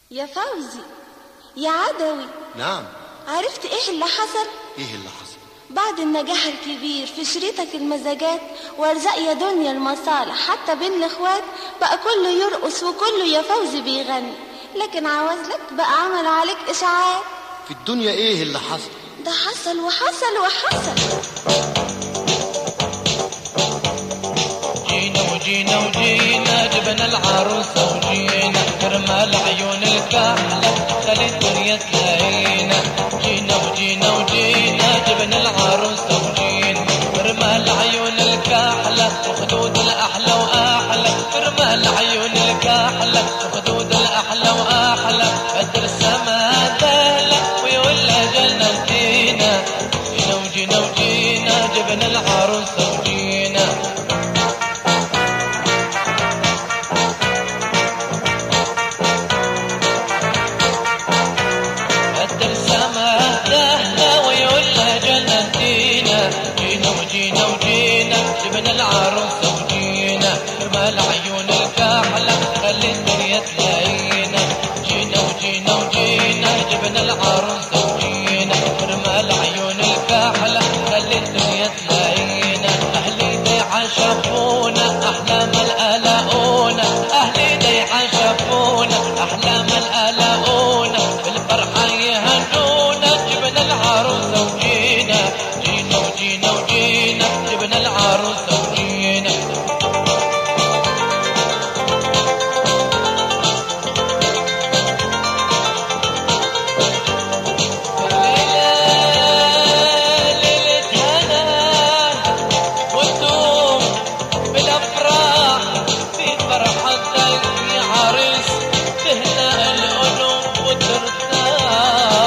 يا فوزي يا عدوي نعم عرفت ايه اللي حصل ايه اللي حصل بعد النجاح الكبير في شريطك المزاجات وارزاق يا دنيا المصالح حتى بين الاخوات بقى كله يرقص وكله يا فوزي بيغني لكن عوازلك بقى عمل عليك اشاعات في الدنيا ايه اللي حصل ده حصل وحصل وحصل جينا وجينا وجينا جبنا العروسة وجينا كرمال عيون الكحلة خلي الدنيا تلاقينا جينا وجينا وجينا جبنا العروسة وجينا كرمال عيون الكحلة وخدود الأحلى وأحلى كرمال عيون الكحلة وخدود الأحلى وأحلى بدر السما دهلة ويولى جنة دينا جينا وجينا وجينا جبنا العروسة وجينا بدل سما دهنا ويولى جنتينا جينا وجينا وجينا جبنا العروسة وجينا رمال عيون الكحلة خلي الدنيا تلاقينا جينا وجينا وجينا جبنا العروسة وجينا رمال عيون الكحلة خلي الدنيا تلاقينا أهلي دي عشقونا أحلام الألاؤنا أهلي دي عشقونا أحلام الألاؤنا بالفرحة يهنونا جبنا العروسة وجينا جينا وجينا وجينا جبنا العروسة وجينا ليلة ليلة هنا وانتم بالافراح في فرحتك يا عريس تهنى القلوب وترتاح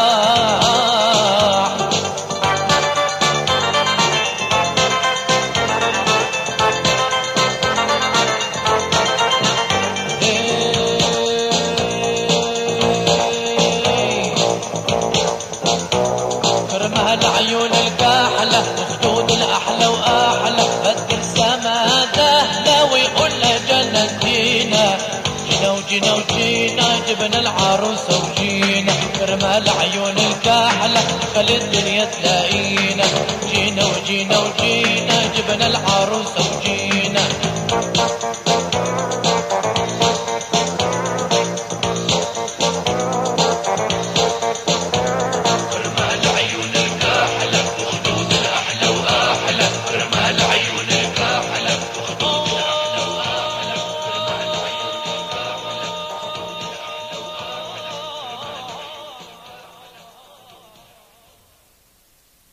كرمها العيون الكحلة وخدود الأحلى وأحلى بدر سما دهلة ويقول لها جنة جينا جينا وجينا وجينا جبنا العروسة وجينا كرمها العيون الكحلة خلي الدنيا تلاقينا جينا وجينا وجينا جبنا العروسة وجينا